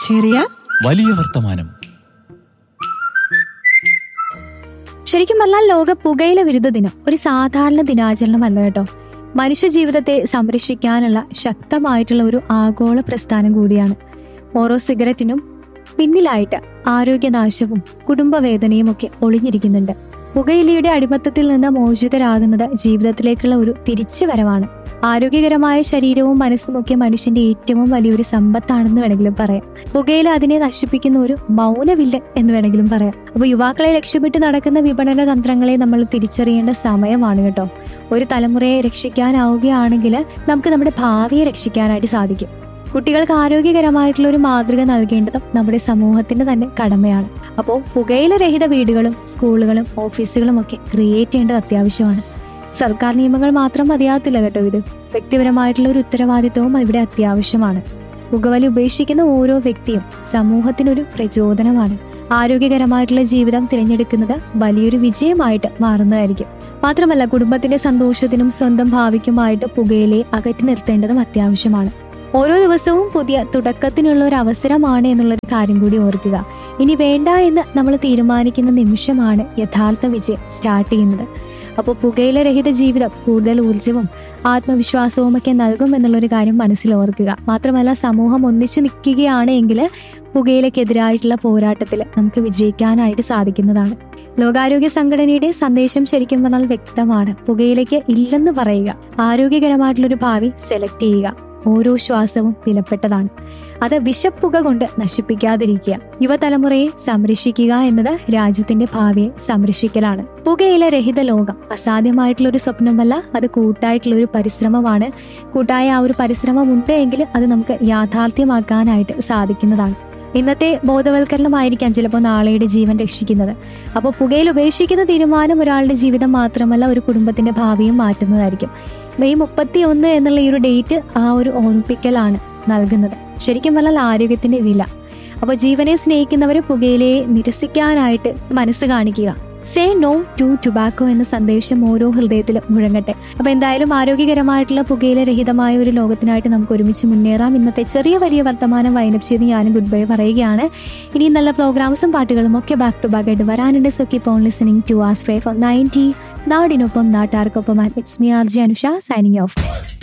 ചെറിയ വലിയ വർത്തമാനം ശരിക്കും പറഞ്ഞാൽ ലോക പുകയില വിരുദ്ധ ദിനം ഒരു സാധാരണ ദിനാചരണമല്ല കേട്ടോ മനുഷ്യ ജീവിതത്തെ സംരക്ഷിക്കാനുള്ള ശക്തമായിട്ടുള്ള ഒരു ആഗോള പ്രസ്ഥാനം കൂടിയാണ് ഓരോ സിഗരറ്റിനും പിന്നിലായിട്ട് ആരോഗ്യനാശവും കുടുംബവേദനയും ഒക്കെ ഒളിഞ്ഞിരിക്കുന്നുണ്ട് പുകയിലയുടെ അടിമത്തത്തിൽ നിന്ന് മോചിതരാകുന്നത് ജീവിതത്തിലേക്കുള്ള ഒരു തിരിച്ചുവരവാണ് ആരോഗ്യകരമായ ശരീരവും മനസ്സുമൊക്കെ മനുഷ്യന്റെ ഏറ്റവും വലിയൊരു സമ്പത്താണെന്ന് വേണമെങ്കിലും പറയാം പുകയില അതിനെ നശിപ്പിക്കുന്ന ഒരു മൗനവില്ലൻ എന്ന് വേണമെങ്കിലും പറയാം അപ്പൊ യുവാക്കളെ ലക്ഷ്യമിട്ട് നടക്കുന്ന വിപണന തന്ത്രങ്ങളെ നമ്മൾ തിരിച്ചറിയേണ്ട സമയമാണ് കേട്ടോ ഒരു തലമുറയെ രക്ഷിക്കാനാവുകയാണെങ്കിൽ നമുക്ക് നമ്മുടെ ഭാവിയെ രക്ഷിക്കാനായിട്ട് സാധിക്കും കുട്ടികൾക്ക് ആരോഗ്യകരമായിട്ടുള്ള ഒരു മാതൃക നൽകേണ്ടതും നമ്മുടെ സമൂഹത്തിന്റെ തന്നെ കടമയാണ് അപ്പോൾ പുകയില രഹിത വീടുകളും സ്കൂളുകളും ഓഫീസുകളും ഒക്കെ ക്രിയേറ്റ് ചെയ്യേണ്ടത് അത്യാവശ്യമാണ് സർക്കാർ നിയമങ്ങൾ മാത്രം മതിയാകത്തില്ല കേട്ടോ ഇത് വ്യക്തിപരമായിട്ടുള്ള ഒരു ഉത്തരവാദിത്വവും ഇവിടെ അത്യാവശ്യമാണ് പുകവലി ഉപേക്ഷിക്കുന്ന ഓരോ വ്യക്തിയും സമൂഹത്തിനൊരു പ്രചോദനമാണ് ആരോഗ്യകരമായിട്ടുള്ള ജീവിതം തിരഞ്ഞെടുക്കുന്നത് വലിയൊരു വിജയമായിട്ട് മാറുന്നതായിരിക്കും മാത്രമല്ല കുടുംബത്തിന്റെ സന്തോഷത്തിനും സ്വന്തം ഭാവിക്കുമായിട്ട് പുകയിലെ അകറ്റി നിർത്തേണ്ടതും അത്യാവശ്യമാണ് ഓരോ ദിവസവും പുതിയ തുടക്കത്തിനുള്ള ഒരു അവസരമാണ് എന്നുള്ളൊരു കാര്യം കൂടി ഓർക്കുക ഇനി വേണ്ട എന്ന് നമ്മൾ തീരുമാനിക്കുന്ന നിമിഷമാണ് യഥാർത്ഥ വിജയം സ്റ്റാർട്ട് ചെയ്യുന്നത് അപ്പോൾ പുകയില രഹിത ജീവിതം കൂടുതൽ ഊർജവും ആത്മവിശ്വാസവും ഒക്കെ നൽകും എന്നുള്ളൊരു കാര്യം മനസ്സിൽ ഓർക്കുക മാത്രമല്ല സമൂഹം ഒന്നിച്ചു നിൽക്കുകയാണ് എങ്കിൽ പുകയിലക്കെതിരായിട്ടുള്ള പോരാട്ടത്തിൽ നമുക്ക് വിജയിക്കാനായിട്ട് സാധിക്കുന്നതാണ് ലോകാരോഗ്യ സംഘടനയുടെ സന്ദേശം ശരിക്കും പറഞ്ഞാൽ വ്യക്തമാണ് പുകയിലേക്ക് ഇല്ലെന്ന് പറയുക ആരോഗ്യകരമായിട്ടുള്ളൊരു ഭാവി സെലക്ട് ചെയ്യുക ഓരോ ശ്വാസവും വിലപ്പെട്ടതാണ് അത് വിഷപ്പുക കൊണ്ട് നശിപ്പിക്കാതിരിക്കുക യുവതലമുറയെ സംരക്ഷിക്കുക എന്നത് രാജ്യത്തിന്റെ ഭാവിയെ സംരക്ഷിക്കലാണ് പുകയില രഹിത ലോകം അസാധ്യമായിട്ടുള്ള ഒരു സ്വപ്നമല്ല അത് കൂട്ടായിട്ടുള്ള ഒരു പരിശ്രമമാണ് കൂട്ടായ ആ ഒരു പരിശ്രമം ഉണ്ട് എങ്കിൽ അത് നമുക്ക് യാഥാർത്ഥ്യമാക്കാനായിട്ട് സാധിക്കുന്നതാണ് ഇന്നത്തെ ബോധവൽക്കരണമായിരിക്കാം ചിലപ്പോൾ നാളെയുടെ ജീവൻ രക്ഷിക്കുന്നത് അപ്പോൾ പുകയിൽ ഉപേക്ഷിക്കുന്ന തീരുമാനം ഒരാളുടെ ജീവിതം മാത്രമല്ല ഒരു കുടുംബത്തിന്റെ ഭാവിയും മാറ്റുന്നതായിരിക്കും മെയ് മുപ്പത്തി ഒന്ന് എന്നുള്ള ഈ ഒരു ഡേറ്റ് ആ ഒരു ഓർമ്മിപ്പിക്കലാണ് നൽകുന്നത് ശരിക്കും പറഞ്ഞാൽ ആരോഗ്യത്തിന്റെ വില അപ്പോൾ ജീവനെ സ്നേഹിക്കുന്നവരെ പുകയിലയെ നിരസിക്കാനായിട്ട് മനസ്സ് കാണിക്കുക സേ നോ ടു ടുബാക്കോ എന്ന സന്ദേശം ഓരോ ഹൃദയത്തിലും മുഴങ്ങട്ടെ അപ്പൊ എന്തായാലും ആരോഗ്യകരമായിട്ടുള്ള പുകയില രഹിതമായ ഒരു ലോകത്തിനായിട്ട് നമുക്ക് ഒരുമിച്ച് മുന്നേറാം ഇന്നത്തെ ചെറിയ വലിയ വർത്തമാനം വൈനപ്പ് ചെയ്ത് ഞാനും ഗുഡ് ബൈ പറയുകയാണ് ഇനി നല്ല പ്രോഗ്രാംസും പാട്ടുകളും ഒക്കെ ബാക്ക് ടു ബാക്ക് ആയിട്ട് വരാനുണ്ട് so keep on listening to us ഫ്രേ ഫോർ നയൻറ്റി നാടിനൊപ്പം നാട്ടാർക്കൊപ്പം it's me R J Anusha signing of